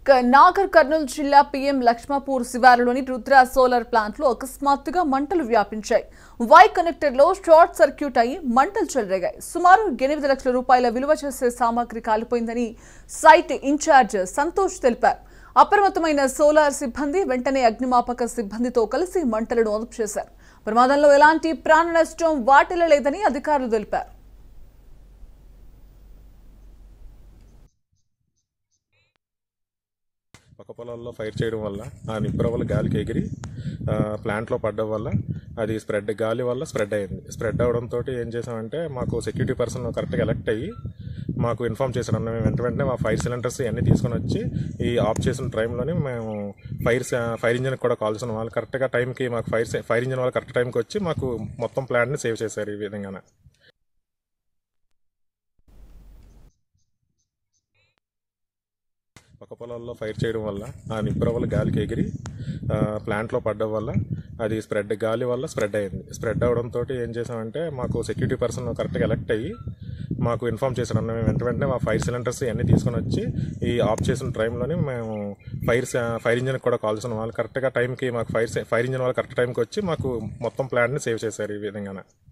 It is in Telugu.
ఇక నాగర్ కర్నూలు జిల్లా పీఎం లక్ష్మాపూర్ శివారులోని రుద్ర సోలార్ ప్లాంట్ లో అకస్మాత్తుగా మంటలు వ్యాపించాయి వై కనెక్టర్ లో షార్ట్ సర్క్యూట్ అయి మంటలు చెలరేగాయి సుమారు ఎనిమిది లక్షల రూపాయల విలువ చేసే సామాగ్రి కాలిపోయిందని సైట్ ఇన్ఛార్జ్ సంతోష్ తెలిపారు అప్రమత్తమైన సోలార్ సిబ్బంది వెంటనే అగ్నిమాపక సిబ్బందితో కలిసి మంటలను అదుపు చేశారు ప్రమాదంలో ఎలాంటి ప్రాణ నష్టం వాటిల్లలేదని అధికారులు తెలిపారు పక్క పొలాల్లో ఫైర్ చేయడం వల్ల ఆ నిప్పురవ్వలు గాలికి ఎగిరి ఆ, ప్లాంట్లో పడ్డం వల్ల అది స్ప్రెడ్ గాలి వల్ల స్ప్రెడ్ అయింది స్ప్రెడ్ అవడంతో ఏం చేసామంటే మాకు సెక్యూరిటీ పర్సన్ కరెక్ట్గా ఎలక్ట్ అయ్యి మాకు ఇన్ఫామ్ చేశారు అన్న మేము వెంట వెంటనే మా ఫైర్ సిలిండర్స్ ఇవన్నీ తీసుకొని వచ్చి ఈ ఆఫ్ చేసిన టైంలోనే మేము ఫైర్ ఫైర్ ఇంజిన్ కూడా కాల్ చేసిన వాళ్ళు కరెక్ట్గా టైంకి మాకు ఫైర్ ఫైర్ ఇంజిన్ వాళ్ళు కరెక్ట్ టైంకి వచ్చి మాకు మొత్తం ప్లాంట్ని సేవ్ చేశారు ఈ విధంగా పక్క పొలాల్లో ఫైర్ చేయడం వల్ల ఆ నిప్పురవ్వలు గాలికి ఎగిరి ఆ, ప్లాంట్లో పడ్డం వల్ల అది స్ప్రెడ్ గాలి వల్ల స్ప్రెడ్ అయింది స్ప్రెడ్ అవడంతో ఏం చేసామంటే మాకు సెక్యూరిటీ పర్సన్ కరెక్ట్గా ఎలక్ట్ అయ్యి మాకు ఇన్ఫామ్ చేశారు అన్న మేము వెంట వెంటనే మా ఫైర్ సిలిండర్స్ ఇవన్నీ తీసుకొని వచ్చి ఈ ఆఫ్ చేసిన టైంలోనే మేము ఫైర్ ఫైర్ ఇంజిన్ కూడా కాల్ చేసిన వాళ్ళు కరెక్ట్గా టైంకి మాకు ఫైర్ ఫైర్ ఇంజిన్ వాళ్ళు కరెక్ట్ టైంకి వచ్చి మాకు మొత్తం ప్లాంట్ని సేవ్ చేశారు ఈ విధంగా